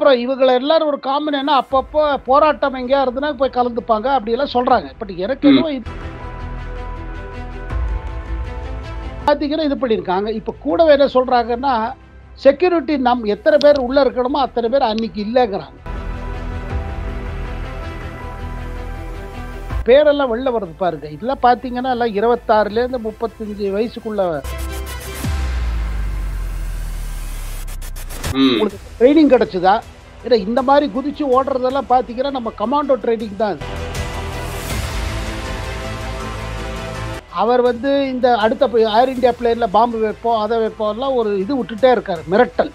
அப்புறம் இவங்களை எல்லாரும் ஒரு காமன் என்ன அப்பப்போ போராட்டம் எங்கேயா இருந்துன்னா போய் கலந்துப்பாங்க அப்படி எல்லாம் சொல்றாங்க பட் எனக்கு ம். என்னவோ இது- பாத்தீங்கன்னா இது பண்ணியிருக்காங்க இப்ப கூடவே என்ன சொல்றாங்கன்னா செக்யூரிட்டி நம் எத்தனை பேர் உள்ள இருக்கணுமோ அத்தனை பேர் அன்னைக்கு இல்லைங்கிறாங்க பேரெல்லாம் வெளில வருது பாருங்க இதெல்லாம் பாத்தீங்கன்னா எல்லாம் இருபத்தாறுல இருந்து முப்பத்தஞ்சு வயசுக்குள்ள ம் உங்களுக்கு ட்ரைனிங் கிடைச்சதா ஏன்னா இந்த மாதிரி குதிச்சு ஓடுறதெல்லாம் பாத்தீங்கன்னா நம்ம கமாண்டோ ட்ரைனிங் தான் அது. அவர் வந்து இந்த அடுத்த ஏர் இந்தியா பிளேன்ல பாம்பு வைப்போம் அதை வைப்போம்லாம் ஒரு இது விட்டுட்டே இருக்காரு மிரட்டல்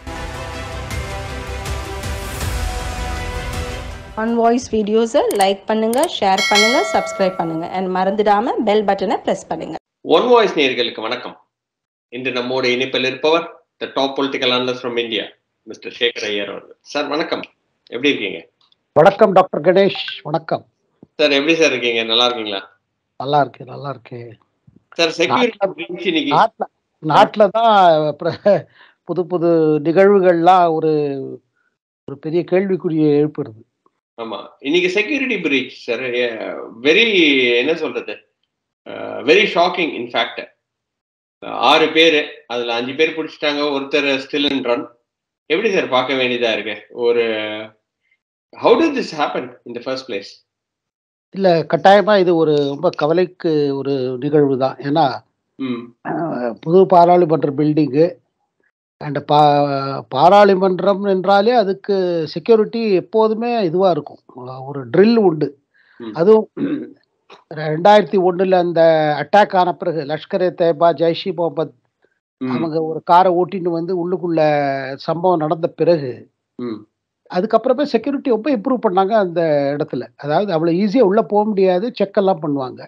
ஒன் வாய்ஸ் வீடியோஸை லைக் பண்ணுங்க ஷேர் பண்ணுங்க சப்ஸ்கிரைப் பண்ணுங்க அண்ட் மறந்துடாம பெல் பட்டனை ப்ரெஸ் பண்ணுங்க ஒன் வாய்ஸ் நேயர்களுக்கு வணக்கம் இன்று நம்மோடு இணைப்பில் இருப்பவர் the top political analyst from India mister Sekhar Iyer அவர்கள் சார் வணக்கம் எப்படி இருக்கீங்க வணக்கம் டாக்டர் கணேஷ் வணக்கம் சார் எப்படி சார் இருக்கீங்க நல்லா இருக்கீங்களா நல்லா இருக்கு நல்லா இருக்கு சார் செக்யூரிட்டி இன்னைக்கு நாட்டுல நாட்டுல தான் அப்புறம் புது புது நிகழ்வுகள்லாம் ஒரு ஒரு பெரிய கேள்விக்குறியை எழுப்புறது ஆமா இன்னைக்கு செக்யூரிட்டி பிரீச் சார் வெரி என்ன சொல்றது வெரி ஷாக்கிங் இன்ஃபேக்ட் ஆறு பேர் அதுல அஞ்சு பேர் பிடிச்சிட்டாங்க ஒருத்தர் ஸ்டில் அண்ட் ரன் எப்படி சார் பார்க்க வேண்டியதா இருக்கு ஒரு how do this happen in the first place இல்ல கட்டாயமா இது ஒரு ரொம்ப கவலைக்கு ஒரு நிகழ்வு தான் ஏன்னா ம் அஹ், புது பாராளுமன்ற பில்டிங்கு அண்ட் பா பாராளுமன்றம் என்றாலே அதுக்கு செக்யூரிட்டி எப்போதுமே இதுவாக இருக்கும் அஹ், ஒரு ட்ரில் உண்டு ம். அதுவும் ரெண்டாயிரத்தி ஒண்ணுல அந்த அட்டாக் ஆன பிறகு லஷ்கர் ஏ தேபா ஜெய்ஷி முகமது ம், அவங்க ஒரு காரை ஓட்டின்னு வந்து உள்ளுக்குள்ள சம்பவம் நடந்த பிறகு ம் அதுக்கப்புறமே செக்யூரிட்டி ரொம்ப இம்ப்ரூவ் பண்ணாங்க அந்த இடத்துல அதாவது அவ்வளோ ஈஸியாக உள்ளே போக முடியாது செக் எல்லாம் பண்ணுவாங்க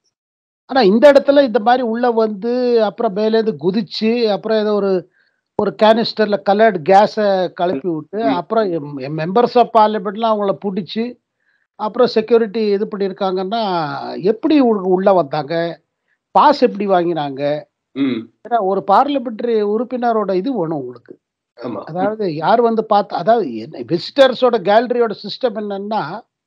ஆனால் இந்த இடத்துல இந்த மாதிரி உள்ளே வந்து அப்புறம் மேலேருந்து குதிச்சு அப்புறம் ஏதோ ஒரு ஒரு கேனிஸ்டரில் கலர்டு கேஸை கலப்பி விட்டு ம். அப்புறம் மெம்பர்ஸ் ஆஃப் பார்லிமெண்ட்லாம் அவங்கள பிடிச்சி அப்புறம் செக்யூரிட்டி இது பண்ணியிருக்காங்கன்னா எப்படி உங்களுக்கு உள்ளே வந்தாங்க பாஸ் எப்படி வாங்கினாங்க ம் ஏன்னா ஒரு பார்லிமெண்ட்ரி உறுப்பினரோட இது வேணும் உங்களுக்கு ஆமா அதாவது யார் வந்து பார்த்தா அதாவது என்ன விசிட்டர்ஸோட கேலரியோட சிஸ்டம் என்னன்னா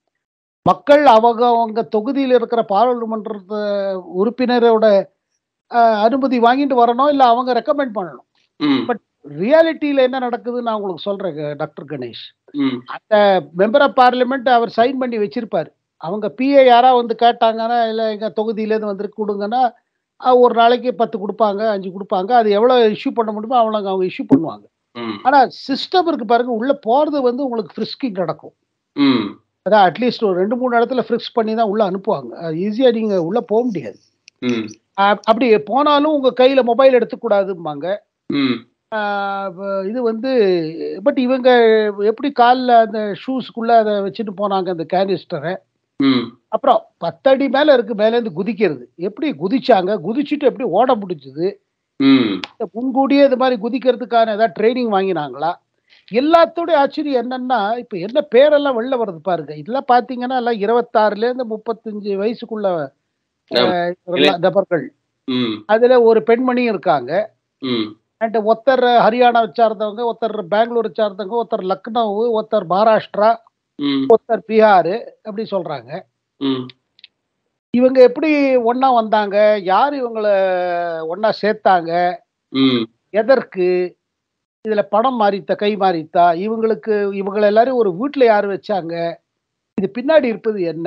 மக்கள் அவங்க அவங்க தொகுதியில் இருக்கிற பாராளுமன்ற உறுப்பினரோட அஹ், அனுமதி வாங்கிட்டு வரணும் இல்லை அவங்க ரெக்கமெண்ட் பண்ணணும் ம் ரியாலிட்டியில் என்ன நடக்குதுன்னு நான் உங்களுக்கு சொல்றேன் க- டாக்டர் கணேஷ் ம் அந்த மெம்பர் ஆஃப் பார்லிமெண்ட் அவர் சைன் பண்ணி வச்சிருப்பாரு அவங்க பிஏ யாரா வந்து கேட்டாங்கன்னா இல்லை எங்க தொகுதியிலேருந்து வந்து கொடுங்கன்னா அஹ், ஒரு நாளைக்கு பத்து கொடுப்பாங்க அஞ்சு கொடுப்பாங்க அது எவ்வளோ இஷ்யூ பண்ண முடியுமோ அவ்வளோ அவங்க இஷ்யூ பண்ணுவாங்க ம் ஆனா சிஸ்டம் இருக்கு பாருங்க உள்ள போறது வந்து உங்களுக்கு ஃப்ரிஸ்கிங் நடக்கும் ம் அதான் அட்லீஸ்ட் ஒரு ரெண்டு மூணு இடத்துல ஃப்ரிக்ஸ் பண்ணி தான் உள்ள அனுப்புவாங்க ஈஸியா நீங்க உள்ள போக முடியாது ம் அஹ் அப்படி போனாலும் உங்க கையில மொபைல் எடுத்துக்கூடாதும்பாங்க ம் அஹ் வ- இது வந்து பட் இவங்க எப்படி காலில் அந்த ஷூஸ்க்குள்ள அதை வச்சுட்டு போனாங்க அந்த கேனிஸ்டரை ம் அப்புறம் பத்தடி மேல இருக்கு மேலேருந்து குதிக்கிறது எப்படி குதிச்சாங்க குதிச்சுட்டு எப்படி ஓட முடிஞ்சுது ம் இந்த முன்கூடியே இது மாதிரி குதிக்கிறதுக்கான ஏதாவது ட்ரைனிங் வாங்கினாங்களா எல்லாத்தோட ஆச்சரியம் என்னன்னா இப்ப என்ன பேரெல்லாம் வெளில வருது பாருங்க இதெல்லாம் பாத்தீங்கன்னா எல்லாம் இருபத்தாறுல இருந்து முப்பத்தஞ்சு வயசுக்குள்ள அஹ், இளைய- நபர்கள் ம் அதுல ஒரு பெண்மணி இருக்காங்க ம் அண்ட் ஒருத்தர் ஹரியானா சார்ந்தவங்க ஒருத்தர் பெங்களூர் சார்ந்தவங்க ஒருத்தர் லக்னோ ஒருத்தர் மகாராஷ்டிரா ம் ஒருத்தர் பீகார் அப்படி சொல்றாங்க ம் இவங்க எப்படி ஒண்ணா வந்தாங்க யார் இவங்கள ஒண்ணா சேர்த்தாங்க ம் எதற்கு இதுல பணம் மாறித்தா கை மாறித்தா இவங்களுக்கு இவங்களை எல்லாரும் ஒரு வீட்டுல யார் வச்சாங்க இது பின்னாடி இருப்பது என்ன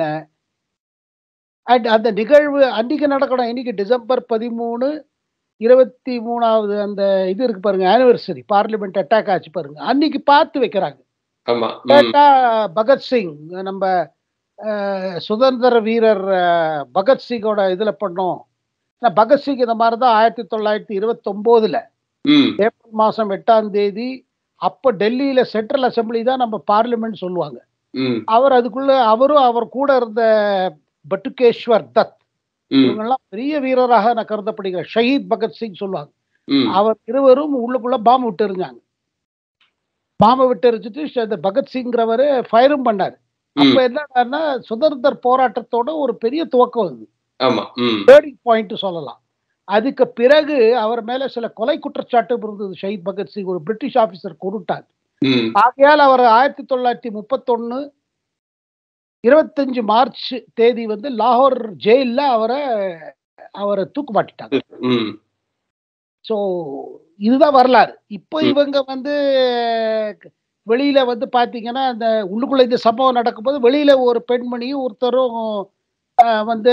அண்ட் அந்த நிகழ்வு அன்னைக்கு நடக்கணும் இன்னைக்கு டிசம்பர் பதிமூணு இருபத்தி மூணாவது அந்த இது இருக்கு பாருங்க ஆனிவர்சரி பார்லிமெண்ட் அட்டாக் ஆச்சு பாருங்க அன்னைக்கு பார்த்து வைக்கிறாங்க ஆமா ம் கேட்டா பகத்சிங் நம்ம அஹ், சுதந்திர வீரர் அஹ், பகத்சிங்கோட இதுல பண்ணோம் ஆனா பகத்சிங் இந்த மாதிரி தான் ஆயிரத்தி தொள்ளாயிரத்தி இருபத்தொம்போதுல ம் ஏப்ரல் மாசம் எட்டாம் தேதி அப்ப டெல்லியில சென்ட்ரல் அசெம்பிளி தான் நம்ம பார்லிமெண்ட் சொல்லுவாங்க ம் அவர் அதுக்குள்ள அவரும் அவர் கூட இருந்த பட்டுகேஸ்வர் தத் ம் இவங்கெல்லாம் பெரிய வீரராக நான் கருதப்படுகிறேன் ஷஹீத் பகத்சிங் சொல்லுவாங்க ம் அவர் இருவரும் உள்ளுக்குள்ள பாம்பு விட்டு எறிஞ்சாங்க பாம்பை விட்டு எரிஞ்சிட்டு ஷ- இந்த பகத்சிங்கிறவர் ஃபயரும் பண்ணாரு அப்ப என்னன்னா சுதந்திர போராட்டத்தோட ஒரு பெரிய துவக்கம் அது ஆமா ம் டேர்னிங் பாயிண்ட் சொல்லலாம் அதுக்கு பிறகு அவர் மேல சில கொலை குற்றச்சாட்டு இருந்தது ஷஹீத் பகத்சிங் ஒரு பிரிட்டிஷ் ஆபீசர் கொண்டுட்டார் ம் ஆகையால் அவர் ஆயிரத்தி தொள்ளாயிரத்தி முப்பத்தொன்னு இருபத்தஞ்சு மார்ச் தேதி வந்து லாகூர் ஜெயில்ல அவரை அவரை தூக்கு மாட்டிட்டாங்க ம் ஸோ இதுதான் வரலாறு இப்போ ம். இவங்க வந்து வெளியில வந்து பாத்தீங்கன்னா அந்த உள்ளுக்குள்ள இந்த சம்பவம் நடக்கும்போது வெளியில ஒரு பெண்மணியும் ஒருத்தரும் ஆஹ், வந்து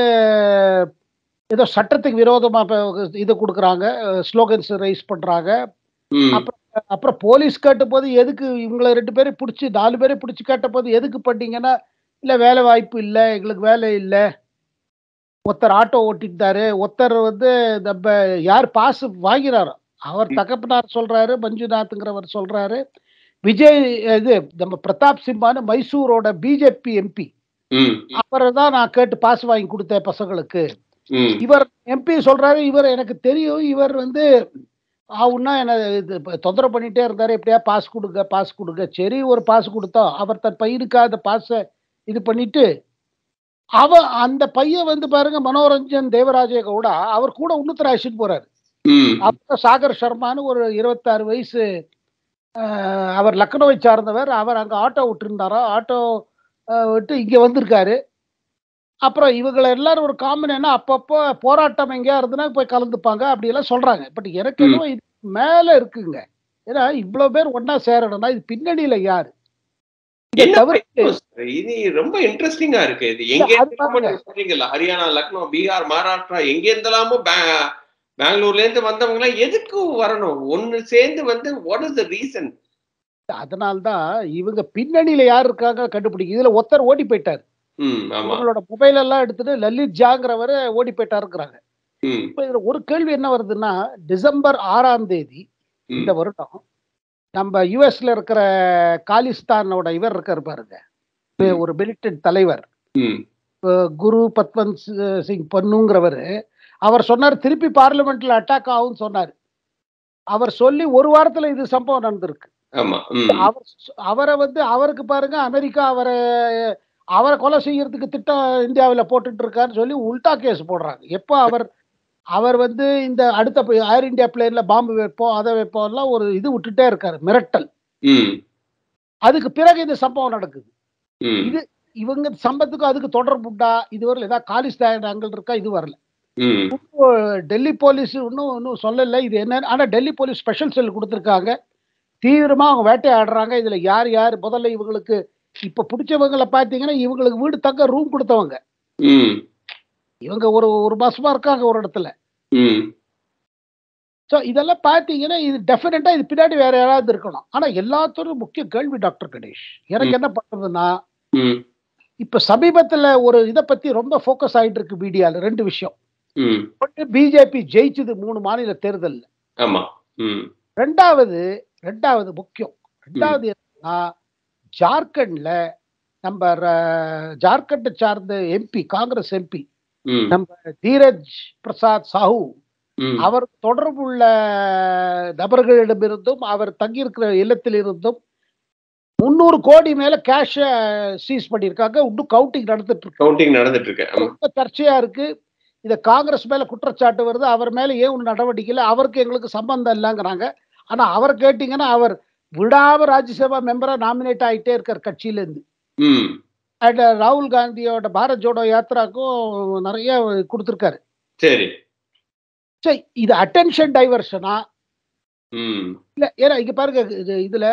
ஏதோ சட்டத்துக்கு விரோதமா இப்ப இது கொடுக்குறாங்க ஸ்லோகன்ஸ் ரைஸ் பண்றாங்க ம் அப்புறம் போலீஸ் கேட்டபோது எதுக்கு இவங்கள ரெண்டு பேரும் பிடிச்சி நாலு பேரை பிடிச்சி கேட்டபோது எதுக்கு பண்ணீங்கன்னா இல்லை வேலை வாய்ப்பு இல்லை எங்களுக்கு வேலை இல்லை ஒருத்தர் ஆட்டோ ஓட்டிட்டாரு ஒருத்தர் வந்து நம்ம யார் பாஸ் வாங்கிறாரோ அவர் ம். தகப்பனார் சொல்றாரு மஞ்சுநாத்ங்கிறவர் சொல்றாரு விஜய் இது நம்ம பிரதாப் சிம்மான்னு மைசூரோட பிஜேபி எம்பி ம் அவரை தான் நான் கேட்டு பாஸ் வாங்கி கொடுத்தேன் பசங்களுக்கு ம் இவர் எம்பி சொல்றாரு இவர் எனக்கு தெரியும் இவர் வந்து ஆவுன்னா என்ன இது இப்ப தொந்தரவு பண்ணிட்டே இருந்தாரு எப்படியா பாஸ் கொடுங்க பாஸ் கொடுங்க சரி ஒரு பாஸ் கொடுத்தோம் அவர் தன் பையனுக்கு அந்த பாஸை இது பண்ணிட்டு அவ அந்த பையன் வந்து பாருங்க மனோரஞ்சன் தேவராஜே கவுடா அவர் கூட இன்னொருத்தர் அழைச்சிட்டு போறாரு ம் அப்புறம் சாகர் சர்மான்னு ஒரு இருபத்தாறு வயசு ஆஹ், அவர் லக்னோவை சார்ந்தவர் அவர் அங்கே ஆட்டோ விட்டுருந்தாரோ ஆட்டோ ஆஹ், விட்டு இங்கே வந்திருக்காரு அப்புறம் இவங்களை எல்லாரும் ஒரு காமன் என்ன அப்பப்போ போராட்டம் எங்கேயா இருந்துன்னா போய் கலந்துப்பாங்க அப்படியெல்லாம் சொல்றாங்க பட் எனக்கு ம். என்னவோ இது மேல இருக்குங்க ஏன்னா இவ்வளவு பேர் ஒண்ணா சேரணும்னா இது பின்னணியில யாரு இதை என்ன தவிர்த்து sir? இது ரொம்ப இன்ட்ரெஸ்டிங்கா இருக்கு இது எங்க அது இருந்து பாருங்க. நீங்க சொல்றீங்கல்ல ஹரியானா லக்னோ பீகார் மகாராஷ்டிரா எங்க இருந்தெல்லாமோ பே- பெங்களூர்ல இருந்து வந்தவங்க எல்லாம் எதுக்கு வரணும் ஒண்ணு சேர்ந்து வந்து வாட் இஸ் த ரீசன் அதனால்தான் இவங்க பின்னணியில யார் இருக்காங்க கண்டுபிடிக்க இதுல ஒருத்தர் ஓடி போயிட்டார் ம் ஆமா இவங்களோட மொபைல் எல்லாம் எடுத்துட்டு லலித் ஜாங்கிறவர் ஓடி போயிட்டாருங்கிறாங்க ம் இப்ப இதுல ஒரு கேள்வி என்ன வருதுன்னா டிசம்பர் ஆறாம் தேதி ம் இந்த வருடம் நம்ம யுஎஸ்ல இருக்கிற காலிஸ்தானோட இவர் இருக்காரு பாருங்க இப்ப ம். ஒரு மிலிட்டன்ட் தலைவர் ம் அஹ் குரு பத்வந்த் சி- சிங் பன்னுங்கிறவர் அவர் சொன்னார் திருப்பி பார்லிமெண்ட்ல அட்டாக் ஆகும்னு சொன்னார் அவர் சொல்லி ஒரு வாரத்துல இது சம்பவம் நடந்திருக்கு ஆமா ம் அவர் அவரை வந்து அவருக்கு பாருங்க அமெரிக்கா அவரை அவரை கொலை செய்யறதுக்கு திட்டம் இந்தியாவில் போட்டுட்டு இருக்காருன்னு சொல்லி உல்டா கேஸ் போடுறாங்க எப்போ அவர் அவர் வந்து இந்த அடுத்த ஏர் இந்தியா பிளேன்ல பாம்பு வைப்போம் அதை வைப்போம் எல்லாம் ஒரு இது விட்டுட்டே இருக்காரு மிரட்டல் ம் அதுக்கு பிறகு இந்த சம்பவம் நடக்குது ம் இது இவங்க சம்பத்துக்கும் அதுக்கு தொடர்பு உண்டா இது வரல ஏதாவது காலிஸ்தான் அங்கே இருக்கா இது வரல ம் இப்போ டெல்லி போலீஸ் இன்னும் இன்னும் சொல்லலை இது என்னன்னு ஆனால் டெல்லி போலீஸ் ஸ்பெஷல் செல் கொடுத்துருக்காங்க தீவிரமா அவங்க வேட்டையாடுறாங்க இதுல யார் யார் முதல்ல இவங்களுக்கு இப்ப பிடிச்சவங்களை பார்த்தீங்கன்னா இவங்களுக்கு வீடு தங்க ரூம் கொடுத்தவங்க ம் இவங்க ஒரு ஒரு மாசமா இருக்காங்க ஒரு இடத்துல ம் ஸோ இதெல்லாம் பார்த்தீங்கன்னா இது டெஃபினட்டா இது பின்னாடி வேற யாராவது இருக்கணும் ஆனா எல்லாத்தோடும் முக்கிய கேள்வி டாக்டர் கணேஷ் எனக்கு என்ன பண்றதுன்னா ம் இப்ப சமீபத்துல ஒரு இதை பத்தி ரொம்ப ஃபோக்கஸ் ஆயிட்டு இருக்கு மீடியால ரெண்டு விஷயம் ம் ஒன்று பிஜேபி ஜெயிச்சது மூணு மாநில தேர்தல்ல ஆமா ம் ரெண்டாவது ரெண்டாவது முக்கியம் ரெண்டாவது என்னன்னா ஜார்க்கண்ட்ல நம்ம ர- ஜார்க்கண்டை சார்ந்த எம்பி காங்கிரஸ் எம்பி ம் நம்ம தீரஜ் பிரசாத் சாஹூ ம் அவர் தொடர்புள்ள நபர்களிடமிருந்தும் அவர் தங்கியிருக்கிற இல்லத்திலிருந்தும் முந்நூறு கோடி மேல கேஷ சீஸ் பண்ணியிருக்காங்க இன்னும் கவுண்டிங் நடந்துட்டு இருக்கு கவுண்டிங் நடந்துட்டு இருக்கு ஆமா ரொம்ப சர்ச்சையா இருக்கு இத காங்கிரஸ் மேல குற்றச்சாட்டு வருது அவர் மேல ஏன் ஒன்றும் நடவடிக்கை இல்லை அவருக்கு எங்களுக்கு சம்பந்தம் இல்லைங்கிறாங்க ஆனா அவர் கேட்டீங்கன்னா அவர் விடாம ராஜ்யசபா மெம்பரா நாமினேட் ஆயிட்டே இருக்கார் கட்சியில இருந்து ம் அண்ட் ராகுல் காந்தியோட பாரத் ஜோடோ யாத்ராக்கும் நிறைய கொடுத்துருக்காரு சரி சரி இது அட்டென்ஷன் டைவர்ஷனா ம் இல்ல ஏன்னா இங்க பாருங்க இது இதுல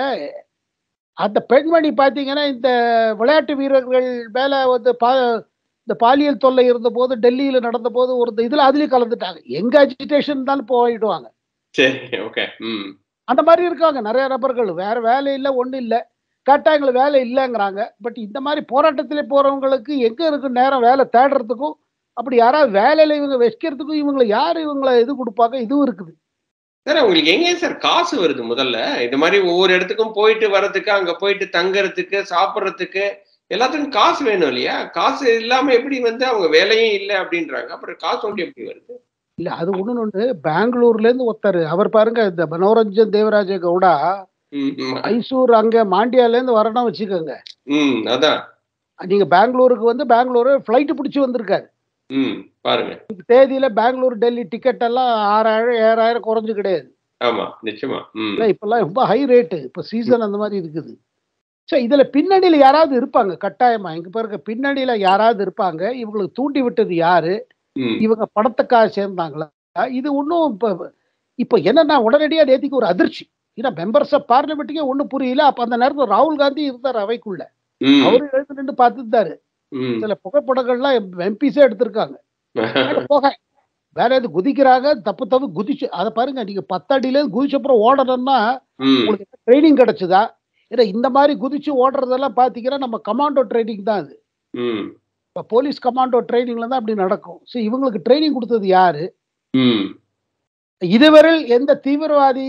அந்த பெண்மணி பாத்தீங்கன்னா இந்த விளையாட்டு வீரர்கள் மேல வந்து பா இந்த பாலியல் தொல்லை இருந்த போது டெல்லியில நடந்த போது ஒரு இதுல அதுலயும் கலந்துட்டாங்க எங்க அஜிடேஷன் தான் போயிடுவாங்க சரி ஓகே ம் அந்த மாதிரி இருக்காங்க நிறைய நபர்கள் வேற வேலை இல்லை ஒண்ணும் இல்லை கேட்டா எங்களுக்கு வேலை இல்லைங்கிறாங்க பட் இந்த மாதிரி போராட்டத்திலே போறவங்களுக்கு எங்க இருக்கு நேரம் வேலை தேடுறதுக்கும் அப்படி யாராவது வேலையில இவங்க வைக்கிறதுக்கும் இவங்களை யாரு இவங்களை இது கொடுப்பாங்க இதுவும் இருக்குது சார் உங்களுக்கு எங்க சார் காசு வருது முதல்ல இது மாதிரி ஒவ்வொரு இடத்துக்கும் போயிட்டு வர்றதுக்கு அங்க போயிட்டு தங்கறதுக்கு சாப்பிட்றதுக்கு எல்லாத்துக்கும் காசு வேணும் இல்லையா காசு இல்லாம எப்படி வந்து அவங்க வேலையும் இல்லை அப்படின்றாங்க அப்புறம் காசு வந்து எப்படி வருது இல்ல அது ஒண்ணு ஒண்ணு பெங்களூர்ல இருந்து ஒருத்தர் அவர் பாருங்க இந்த மனோரஞ்சன் தேவராஜ கவுடா ம், ம், மைசூர் அங்க மாண்டியால இருந்து வரணும் வச்சுக்கோங்க ம் அதான் நீங்க பெங்களூருக்கு வந்து பெங்களூரு ஃபிளைட் பிடிச்சி வந்திருக்காரு ம் பாருங்க தேதியில பெங்களூர் டெல்லி டிக்கெட் எல்லாம் ஆறாயிரம் ஏழாயிரம் குறைஞ்சு கிடையாது ஆமா நிச்சயமா ம் இல்ல இப்பெல்லாம் ரொம்ப ஹை ரேட்டு இப்போ சீசன் அந்த மாதிரி இருக்குது ஸோ இதுல பின்னணியில யாராவது இருப்பாங்க கட்டாயமா இங்க பாருங்க பின்னணியில யாராவது இருப்பாங்க இவங்களுக்கு தூண்டி விட்டது யாரு ம் இவங்க படத்துக்காக சேர்ந்தாங்களா இது ஒன்றும் இப்போ இப்போ என்னன்னா உடனடியா நேத்திக்கு ஒரு அதிர்ச்சி ஏன்னா மெம்பர்ஸ் ஆஃப் பார்லிமெண்ட்டுக்கே ஒன்றும் புரியல அப்போ அந்த நேரத்தில் ராகுல் காந்தி இருந்தார் அவைக்குள்ள ம் அவரு எழுந்து நின்று பார்த்துட்டாரு ம் சில புகைப்படங்கள்லாம் எம்பிஸே எடுத்திருக்காங்க அட போக வேற எது குதிக்கிறாங்க தப்பு தப்பு குதிச்சு அதை பாருங்க நீங்க பத்தடியில குதிச்ச அப்புறம் ஓடணும்னா ம் உங்களுக்கு ட்ரைனிங் கிடைச்சதா ஏன்னா இந்த மாதிரி குதிச்சு ஓடுறதெல்லாம் பாத்தீங்கன்னா நம்ம கமாண்டோ ட்ரைனிங் தான் அது ம் இப்போ போலீஸ் கமாண்டோ ட்ரைனிங்ல தான் அப்படி நடக்கும் ஸோ இவங்களுக்கு ட்ரைனிங் கொடுத்தது யாரு ம் இதுவரை எந்த தீவிரவாதி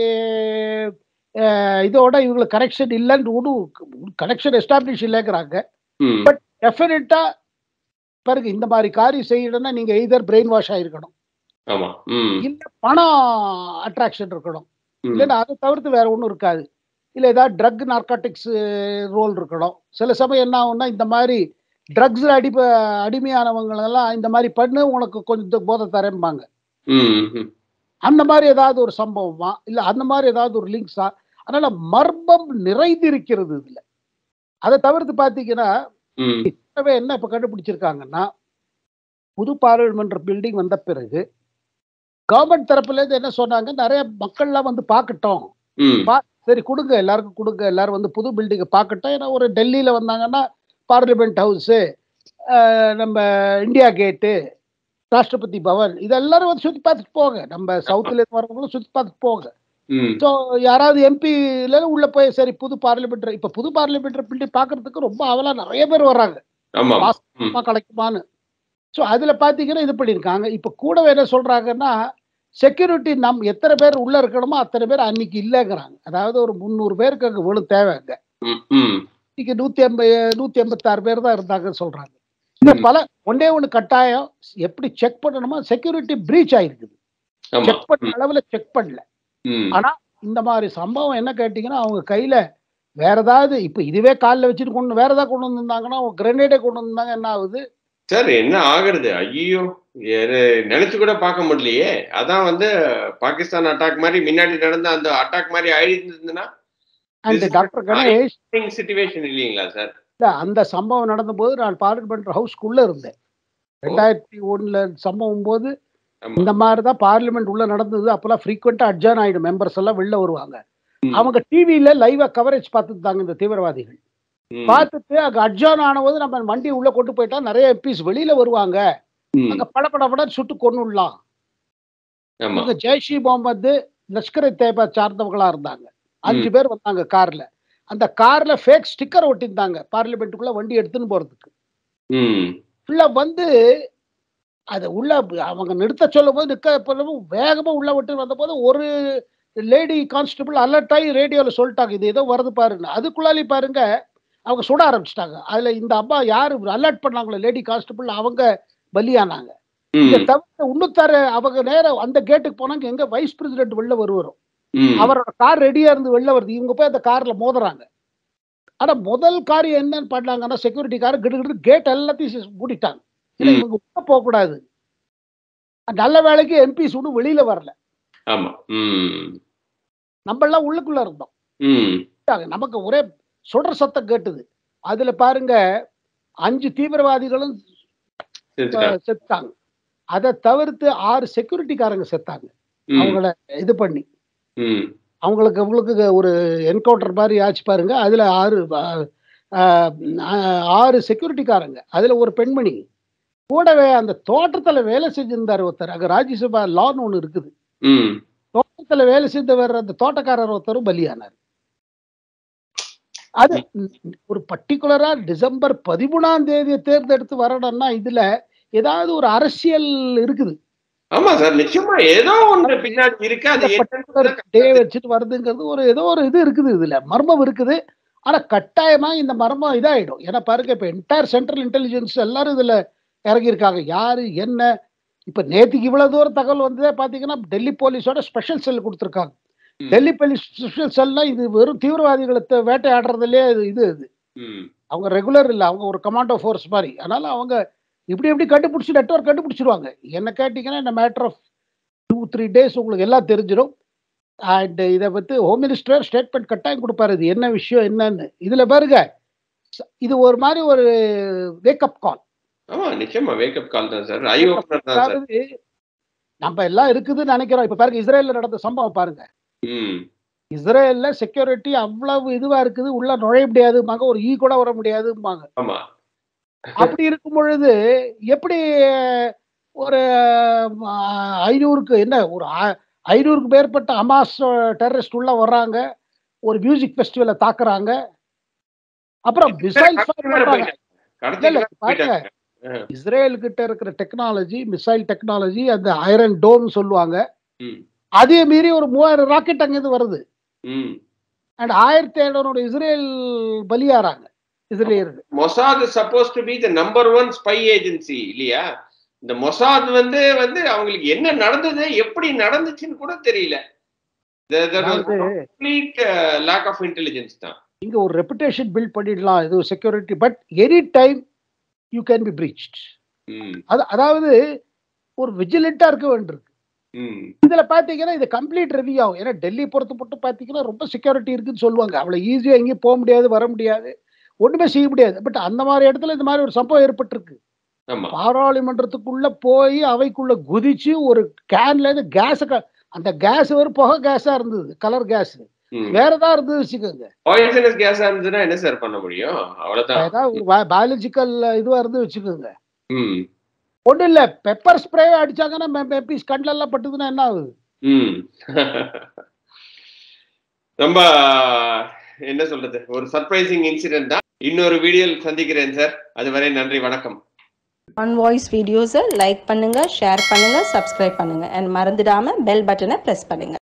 அஹ், இதோட இவங்களுக்கு கனெக்ஷன் இல்லைன்னு ஒன்றும் கனெக்ஷன் எஸ்டாப்ளிஷ் இல்லைங்கிறாங்க ம் பட் டெஃபினட்டா பாருங்க இந்த மாதிரி காரியம் செய்யணும்னா நீங்க எய்தர் பிரெயின் வாஷ் ஆயிருக்கணும் ஆமா ம் இல்ல பணம் அட்ராக்ஷன் இருக்கணும் ம் இல்லைன்னா அதை தவிர்த்து வேற ஒன்றும் இருக்காது இல்லை ஏதாவது ட்ரக் நார்காட்டிக்ஸ் ரோல் இருக்கணும் சில சமயம் என்ன ஆகும்னா இந்த மாதிரி ட்ரக்ஸ் அடிப்ப அடிமையானவங்களெல்லாம் இந்த மாதிரி பண்ணு உனக்கு கொஞ்சம் போதை தரேம்பாங்க ம் ம் அந்த மாதிரி ஏதாவது ஒரு சம்பவமா இல்லை அந்த மாதிரி ஏதாவது ஒரு லிங்க்ஸா அதனால மர்மம் நிறைந்திருக்கிறது இதுல அதை தவிர்த்து பார்த்தீங்கன்னா ம் இப்பவே என்ன இப்ப கண்டுபிடிச்சிருக்காங்கன்னா புது பாராளுமன்ற பில்டிங் வந்த பிறகு கவர்மெண்ட் தரப்புல இருந்து என்ன சொன்னாங்க நிறைய மக்கள்லாம் வந்து பார்க்கட்டும் ம் சரி கொடுங்க எல்லாருக்கும் கொடுங்க எல்லாரும் வந்து புது பில்டிங்கை பார்க்கட்டும் ஏன்னா ஒரு டெல்லியில வந்தாங்கன்னா பார்லிமெண்ட் ஹவுஸு நம்ம இந்தியா கேட்டு ராஷ்டிரபதி பவன் இது எல்லாரும் வந்து சுற்றி பார்த்துட்டு போங்க நம்ம சவுத்துல இருந்து வரவங்களும் சுற்றி பார்த்துட்டு போங்க ம் ஸோ யாராவது எம்பில உள்ள போய் சரி புது பார்லிமெண்ட் இப்போ புது பார்லிமெண்ட் பில்டிங் பார்க்கறதுக்கு ரொம்ப அவலா நிறைய பேர் வர்றாங்க ஆமா ம் மாசமா கிடைக்குமான்னு ஸோ அதில் பார்த்தீங்கன்னா இது பண்ணியிருக்காங்க இப்போ கூடவே என்ன சொல்றாங்கன்னா செக்யூரிட்டி நம் எத்தனை பேர் உள்ள இருக்கணுமோ அத்தனை பேர் அன்னைக்கு இல்லைங்கிறாங்க அதாவது ஒரு முந்நூறு பேருக்கு அங்கே விழும் தேவை அங்கே ம் ம் இன்னைக்கு நூற்றி ஐம்பது நூற்றி எண்பத்தாறு பேர் தான் இருந்தாங்கன்னு சொல்றாங்க இந்த பல ஒன்னே ஒன்று கட்டாயம் எப்படி செக் பண்ணணுமோ செக்யூரிட்டி பிரீச் ஆயிருக்குது ஆமா செக் பண்ண அளவில் செக் பண்ணல ம் ஆனா இந்த மாதிரி சம்பவம் என்ன கேட்டிங்கன்னா அவங்க கையில வேற ஏதாவது இப்போ இதுவே காலில் வச்சுட்டு கொண்டு வேற ஏதாவது கொண்டு வந்திருந்தாங்கன்னா அவங்க கிரனேடே கொண்டு வந்திருந்தாங்க என்ன ஆகுது சார் என்ன ஆகுறது ஐயோ நினைச்சு கூட பார்க்க முடியலையே அதான் வந்து பாகிஸ்தான் அட்டாக் மாதிரி முன்னாடி நடந்த அந்த அட்டாக் மாதிரி ஆயிடுச்சுன்னா and This is doctor Ganesh situation இல்லைங்களா சார் இல்ல, அந்த சம்பவம் நடந்தபோது நான் பார்லிமெண்ட் ஹவுஸ்க்குள்ள இருந்தேன் ரெண்டாயிரத்தி ஒண்ணுல சம்பவம் போது ஆமா. இந்த மாதிரி தான் பார்லிமெண்ட் உள்ள நடந்தது அப்பெல்லாம் ஃப்ரீக்வெண்டா அட்ஜான் ஆயிடும் மெம்பர்ஸ் எல்லாம் வெளில வருவாங்க ம். அவங்க டிவியில லைவா கவரேஜ் பார்த்துட்டாங்க இந்த தீவிரவாதிகள் ம். பார்த்துட்டு அங்க அட்ஜான் ஆனபோது நம்ம வண்டி உள்ள கொண்டு போயிட்டா நிறைய எம்பிஸ் வெளியில வருவாங்க ம். அங்க பட பட படன்னு சுட்டு கொன்னுடலாம் ஆமா இவங்க ஜெய்ஷி முகமது லஷ்கர் தேபா சார்ந்தவங்களா இருந்தாங்க அஞ்சு பேர் வந்தாங்க கார்ல அந்த கார்ல ஃபேக் ஸ்டிக்கர் ஒட்டியிருந்தாங்க பார்லிமெண்ட்டுக்குள்ள வண்டி எடுத்துன்னு போறதுக்கு ம் உள்ள வந்து அதை உள்ள அவங்க நிறுத்த சொல்லும் போது நிற்க போதும் வேகமா உள்ள விட்டு வந்தபோது ஒரு லேடி கான்ஸ்டபிள் அலர்ட் ஆகி ரேடியோவில் சொல்லிட்டாங்க இது ஏதோ வருது பாருங்க அதுக்குள்ளாலே பாருங்க அவங்க சுட ஆரம்பிச்சிட்டாங்க அதுல இந்த அம்மா யாரு அலர்ட் பண்ணாங்களோ லேடி கான்ஸ்டபிள் அவங்க பலியானாங்க இதை ம் தவிர்த்து இன்னொருத்தர அவங்க நேரம் அந்த கேட்டுக்கு போனாங்க எங்க வைஸ் பிரசிடென்ட் வெளில வருவாரும் ம் அவரோட கார் ரெடியா இருந்து வெளில வருது இவங்க போய் அந்த கார்ல மோதுறாங்க ஆனா முதல் காரியம் என்னன்னு பண்ணாங்கன்னா செக்யூரிட்டி கார் கிடு கேட் எல்லாத்தையும் சி- மூடிட்டாங்க இல்லை ம். இவங்க உள்ள போக கூடாது நல்ல வேலைக்கு எம்பிஸ் ஒன்றும் வெளியில வரல ஆமா ம் நம்ம எல்லாம் உள்ளுக்குள்ள இருந்தோம் ம் நமக்கு ஒரே சொல்ற சத்தம் கேட்டுது அதுல பாருங்க அஞ்சு தீவிரவாதிகளும் செத்துட்டாங்க அஹ், செத்தாங்க அதை தவிர்த்து ஆறு செக்யூரிட்டிக்காரங்க செத்தாங்க ம் அவங்கள இது பண்ணி ம் அவங்களுக்கு அவங்களுக்கு ஒரு என்கவுண்டர் மாதிரி ஆச்சு பாருங்க அதுல ஆறு அஹ், அஹ், ஆறு செக்யூரிட்டிக்காரங்க அதுல ஒரு பெண்மணி கூடவே அந்த தோட்டத்துல வேலை செஞ்சிருந்தார் ஒருத்தர் அங்க ராஜ்யசபா லான்னு ஒன்று இருக்குது ம் தோட்டத்துல வேலை செய்து வர்ற அந்த தோட்டக்காரர் ஒருத்தரும் பலியானார் அது ஒரு பர்டிகுலரா டிசம்பர் பதிமூணாம் தேதியை தேர்ந்தெடுத்து வரணும்னா இதுல ஏதாவது ஒரு அரசியல் இருக்குது ஆமா சார் நிச்சயமா ஏதோ ஒன்று பின்னாடி இருக்கு அது பர்டிகுலர் டே என்னன்னு வச்சுட்டு வருதுங்கிறது ஒரு ஏதோ ஒரு இது இருக்குது இதுல மர்மம் இருக்குது ஆனா கட்டாயமா இந்த மர்மம் இதாயிடும் ஏன்னா பாருங்க இப்ப என்டையர் சென்ட்ரல் இன்டெலிஜென்ஸ் எல்லாரும் இதுல இறங்கியிருக்காங்க யாரு என்ன இப்ப நேத்திக்கு இவ்வளவு தூரம் தகவல் வந்ததே பாத்தீங்கன்னா டெல்லி போலீஸோட ஸ்பெஷல் செல் கொடுத்துருக்காங்க ம். டெல்லி போலீஸ் ஸ்பெஷல் செல்னா இது வெறும் தீவிரவாதிகளை த- வேட்டையாடுறதுலயே இது இது இது ம் அவங்க ரெகுலர் இல்லை அவங்க ஒரு கமாண்டோ ஃபோர்ஸ் மாதிரி அதனால அவங்க இப்படி எப்படி கண்டுபிடிச்சி நெட்வொர்க் கண்டுபிடிச்சிருவாங்க என்ன கேட்டிங்கன்னா இந்த matter of two three days உங்களுக்கு எல்லாம் தெரிஞ்சிடும் அண்ட் இதை பத்தி ஹோம் மினிஸ்டர் ஸ்டேட்மெண்ட் கட்டாயம் கொடுப்பாரு இது என்ன விஷயம் என்னன்னு இதுல பாருங்க ச- இது ஒரு மாதிரி ஒரு வேக்கப் கால் ஆமா நிச்சயமா வேக்கப் கால் தான் சார் ஐ ஓப்பனர் தான் சார் அதாவது நம்ம எல்லாம் இருக்குதுன்னு நினைக்கிறோம் இப்ப பாருங்க இஸ்ரேல்ல நடந்த சம்பவம் பாருங்க ம் இஸ்ரேல்ல செக்யூரிட்டி அவ்வளவு இதுவா இருக்குது உள்ள நுழைய முடியாதும்பாங்க ஒரு ஈ கூட வர முடியாதும்பாங்க ஆமா அப்படி இருக்கும் பொழுது எப்படி ஒரு ஆஹ், ஐநூறுக்கு என்ன ஒரு ஆ- ஐநூறுக்கு மேற்பட்ட அமாஸ் டெரரிஸ்ட் உள்ள வர்றாங்க ஒரு மியூசிக் ஃபெஸ்டிவலை தாக்குறாங்க அப்புறம் மிசைல் பண்றாங்க கடத்தி இல்ல, போயிட்டாங்க இஸ்ரேல் கிட்ட இருக்கிற டெக்னாலஜி மிசைல் டெக்னாலஜி அந்த ஐரன் டோம் சொல்லுவாங்க ம் அதே மீறி ஒரு மூவாயிரம் ராக்கெட் அங்கேருந்து வருது ம் அண்ட் ஆயிரத்தி ஐநூறு இஸ்ரேல் பலியாறாங்க இஸ்ரேலியர்கள் Mossad supposed to be the number one spy agency இல்லையா இந்த மொசாத் வந்து வந்து அவங்களுக்கு என்ன நடந்தது எப்படி நடந்துச்சுன்னு கூட தெரியல அதாவது கம்ப்ளீட் லேக் ஆஃப் இன்டெலிஜென்ஸ் தான் இங்க ஒரு ரெப்புடேஷன் பில்ட் பண்ணிடலாம் இது security but any time you can be breached ம் அது அதாவது ஒரு விஜிலண்டா இருக்க வேண்டியிருக்கு ம் இதுல பாத்தீங்கன்னா இது கம்ப்ளீட் ரிவ்யூ ஆகும் ஏன்னா டெல்லி பொறுத்த மட்டும் பாத்தீங்கன்னா ரொம்ப செக்யூரிட்டி இருக்குன்னு சொல்லுவாங்க அவ்வளவு ஈஸியா எங்கேயும் போக முடியாது வர முடியாது ஒண்ணுமே செய்ய முடியாது பட் அந்த மாதிரி இடத்துல இந்த மாதிரி ஒரு சம்பவம் ஏற்பட்டிருக்கு ஆமா பாராளுமன்றத்துக்குள்ள போய் அவைக்குள்ள குதிச்சு ஒரு கேன்ல இருந்து கேஸ் அந்த கேஸ் ஒரு புகை கேஸா இருந்தது கலர் கேஸ் ம் வேற ஏதாவது இருந்தது வச்சுக்கோங்க பாய்சனஸ் கேஸா இருந்ததுன்னா என்ன சார் பண்ண முடியும் அவ்வளவுதான் ஏதாவது பயாலஜிக்கல் இதுவா இருந்து வச்சுக்கோங்க ம் ஒண்ணும் இல்ல பெப்பர் ஸ்ப்ரே அடிச்சாங்கன்னா எம்பிஸ் கண்ணில் எல்லாம் பட்டுதுன்னா என்ன ஆகுது ம் ரொம்ப என்ன சொல்றது ஒரு சர்ப்ரைசிங் இன்சிடென்ட் தான் இன்னொரு வீடியோவில் சந்திக்கிறேன் சார் அதுவரை நன்றி வணக்கம் ஆன் வாய்ஸ் வீடியோஸை லைக் பண்ணுங்க ஷேர் பண்ணுங்க சப்ஸ்கிரைப் பண்ணுங்க அண்ட் மறந்துடாம பெல் பட்டனை ப்ரெஸ் பண்ணுங்க